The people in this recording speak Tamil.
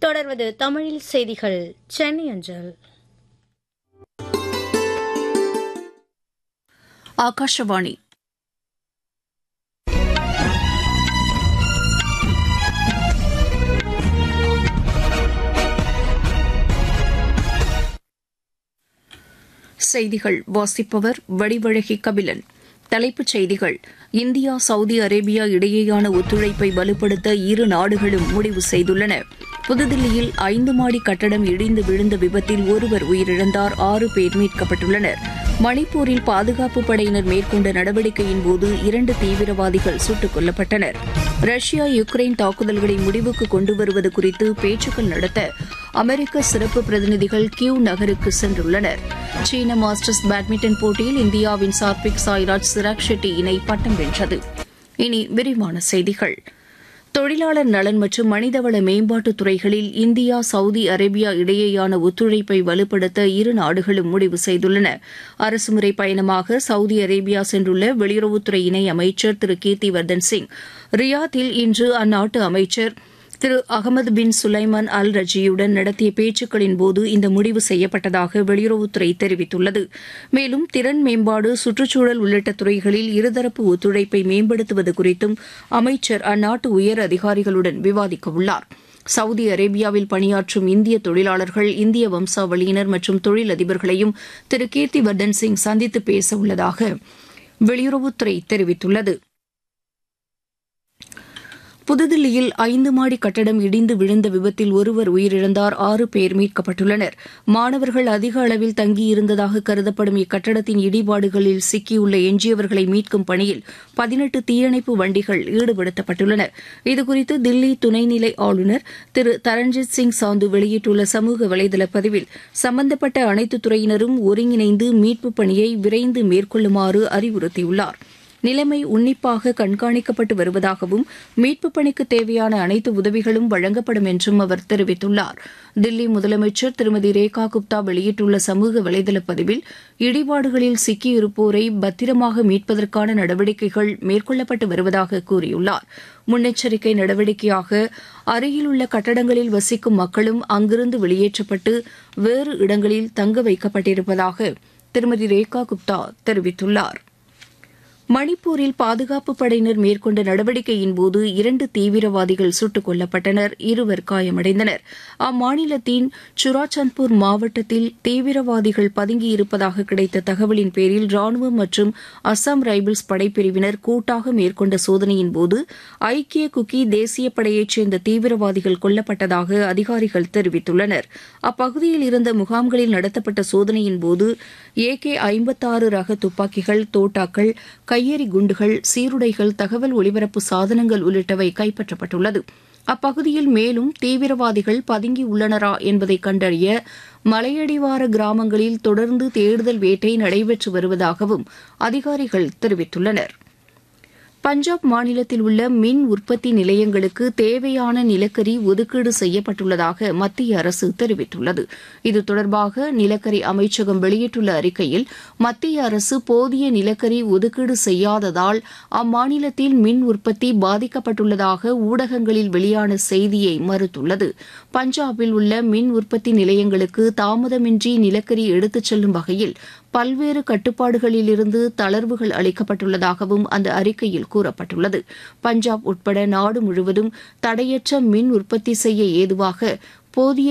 தொடர்வது தமிழில் செய்திகள் சென்னை அஞ்சல் ಆಕಾಶವಾಣಿ செய்திகள் வாசிப்பவர் வடிவழகி கபிலன் தலைப்புச் செய்திகள் இந்தியா சவுதி அரேபியா இடையேயான ஒத்துழைப்பை வலுப்படுத்த இரு நாடுகளும் முடிவு செய்துள்ளன புதுதில்லியில் ஐந்து மாடி கட்டடம் இடிந்து விழுந்த விபத்தில் ஒருவர் உயிரிழந்தார் ஆறு பேர் மீட்கப்பட்டுள்ளனர் மணிப்பூரில் பாதுகாப்பு படையினர் மேற்கொண்ட நடவடிக்கையின்போது இரண்டு தீவிரவாதிகள் சுட்டுக் கொல்லப்பட்டனர் ரஷ்யா யுக்ரைன் தாக்குதல்களை முடிவுக்கு கொண்டு வருவது குறித்து பேச்சுக்கள் நடத்த அமெரிக்க சிறப்பு பிரதிநிதிகள் கியூ நகருக்கு சென்றுள்ளனர் சீன மாஸ்டர்ஸ் பேட்மிண்டன் போட்டியில் இந்தியாவின் சாத்விக் சாய்ராஜ் சிராக் ஷெட்டி இணை பட்டம் வென்றது இனி விரிவான செய்திகள் தொழிலாளர் நலன் மற்றும் மனிதவள மேம்பாட்டுத் துறைகளில் இந்தியா சவுதி அரேபியா இடையேயான ஒத்துழைப்பை வலுப்படுத்த இரு நாடுகளும் முடிவு செய்துள்ளன அரசுமுறை பயணமாக சவுதி அரேபியா சென்றுள்ள வெளியுறவுத்துறை இணை அமைச்சர் திரு கீர்த்தி வர்தன் சிங் ரியாத்தில் இன்று அந்நாட்டு அமைச்சர் திரு அகமது பின் சுலைமான் அல் ரஜியுடன் நடத்திய பேச்சுக்களின் போது இந்த முடிவு செய்யப்பட்டதாக வெளியுறவுத்துறை தெரிவித்துள்ளது மேலும் திறன் மேம்பாடு சுற்றுச்சூழல் உள்ளிட்ட துறைகளில் இருதரப்பு ஒத்துழைப்பை மேம்படுத்துவது குறித்தும் அமைச்சர் அந்நாட்டு உயர் அதிகாரிகளுடன் விவாதிக்க உள்ளார் சவுதி அரேபியாவில் பணியாற்றும் இந்திய தொழிலாளர்கள் இந்திய வம்சாவளியினர் மற்றும் தொழிலதிபர்களையும் திரு கீர்த்தி வர்தன் சிங் சந்தித்து பேச உள்ளதாக வெளியுறவுத்துறை தெரிவித்துள்ளது புதுதில்லியில் ஐந்து மாடி கட்டடம் இடிந்து விழுந்த விபத்தில் ஒருவர் உயிரிழந்தார் ஆறு பேர் மீட்கப்பட்டுள்ளனர் மாணவர்கள் அதிக அளவில் தங்கியிருந்ததாக கருதப்படும் இக்கட்டடத்தின் இடிபாடுகளில் சிக்கியுள்ள எஞ்சியவர்களை மீட்கும் பணியில் பதினெட்டு தீயணைப்பு வண்டிகள் ஈடுபடுத்தப்பட்டுள்ளன இதுகுறித்து தில்லி துணைநிலை ஆளுநர் திரு தரண்ஜித் சிங் சாந்து வெளியிட்டுள்ள சமூக வலைதள பதிவில் சம்பந்தப்பட்ட அனைத்து துறையினரும் ஒருங்கிணைந்து மீட்புப் பணியை விரைந்து மேற்கொள்ளுமாறு அறிவுறுத்தியுள்ளாா் நிலைமை உன்னிப்பாக கண்காணிக்கப்பட்டு வருவதாகவும் மீட்புப் பணிக்கு தேவையான அனைத்து உதவிகளும் வழங்கப்படும் என்றும் அவர் தெரிவித்துள்ளார் தில்லி முதலமைச்சர் திருமதி ரேகா குப்தா வெளியிட்டுள்ள சமூக வலைதள பதிவில் இடிபாடுகளில் சிக்கியிருப்போரை பத்திரமாக மீட்பதற்கான நடவடிக்கைகள் மேற்கொள்ளப்பட்டு வருவதாக கூறியுள்ளார் முன்னெச்சரிக்கை நடவடிக்கையாக அருகிலுள்ள கட்டடங்களில் வசிக்கும் மக்களும் அங்கிருந்து வெளியேற்றப்பட்டு வேறு இடங்களில் தங்க வைக்கப்பட்டிருப்பதாக திருமதி ரேகா குப்தா தெரிவித்துள்ளாா் மணிப்பூரில் பாதுகாப்பு படையினர் மேற்கொண்ட நடவடிக்கையின்போது இரண்டு தீவிரவாதிகள் சுட்டுக் கொல்லப்பட்டனர் இருவர் காயமடைந்தனர் அம்மாநிலத்தின் சுராச்சந்த்பூர் மாவட்டத்தில் தீவிரவாதிகள் பதுங்கியிருப்பதாக கிடைத்த தகவலின் பேரில் ராணுவம் மற்றும் அஸ்ஸாம் ரைபிள்ஸ் படைப்பிரிவினர் கூட்டாக மேற்கொண்ட சோதனையின்போது ஐக்கிய குக்கி தேசிய படையைச் சேர்ந்த தீவிரவாதிகள் கொல்லப்பட்டதாக அதிகாரிகள் தெரிவித்துள்ளனர் அப்பகுதியில் இருந்த முகாம்களில் நடத்தப்பட்ட சோதனையின்போது ஏகே ஐம்பத்தாறு ரக துப்பாக்கிகள் தோட்டாக்கள் கையெறி குண்டுகள் சீருடைகள் தகவல் ஒலிபரப்பு சாதனங்கள் உள்ளிட்டவை கைப்பற்றப்பட்டுள்ளது அப்பகுதியில் மேலும் தீவிரவாதிகள் பதுங்கி உள்ளனரா என்பதை கண்டறிய மலையடிவார கிராமங்களில் தொடர்ந்து தேடுதல் வேட்டை நடைபெற்று வருவதாகவும் அதிகாரிகள் தெரிவித்துள்ளனா் பஞ்சாப் மாநிலத்தில் உள்ள மின் உற்பத்தி நிலையங்களுக்கு தேவையான நிலக்கரி ஒதுக்கீடு செய்யப்பட்டுள்ளதாக மத்திய அரசு தெரிவித்துள்ளது இது தொடர்பாக நிலக்கரி அமைச்சகம் வெளியிட்டுள்ள அறிக்கையில் மத்திய அரசு போதிய நிலக்கரி ஒதுக்கீடு செய்யாததால் அம்மாநிலத்தில் மின் உற்பத்தி பாதிக்கப்பட்டுள்ளதாக ஊடகங்களில் வெளியான செய்தியை மறுத்துள்ளது பஞ்சாபில் உள்ள மின் உற்பத்தி நிலையங்களுக்கு தாமதமின்றி நிலக்கரி எடுத்துச் செல்லும் வகையில் பல்வேறு கட்டுப்பாடுகளிலிருந்து தளர்வுகள் அளிக்கப்பட்டுள்ளதாகவும் அந்த அறிக்கையில் கூறப்பட்டுள்ளது பஞ்சாப் உட்பட நாடு முழுவதும் தடையற்ற மின் உற்பத்தி செய்ய ஏதுவாக போதிய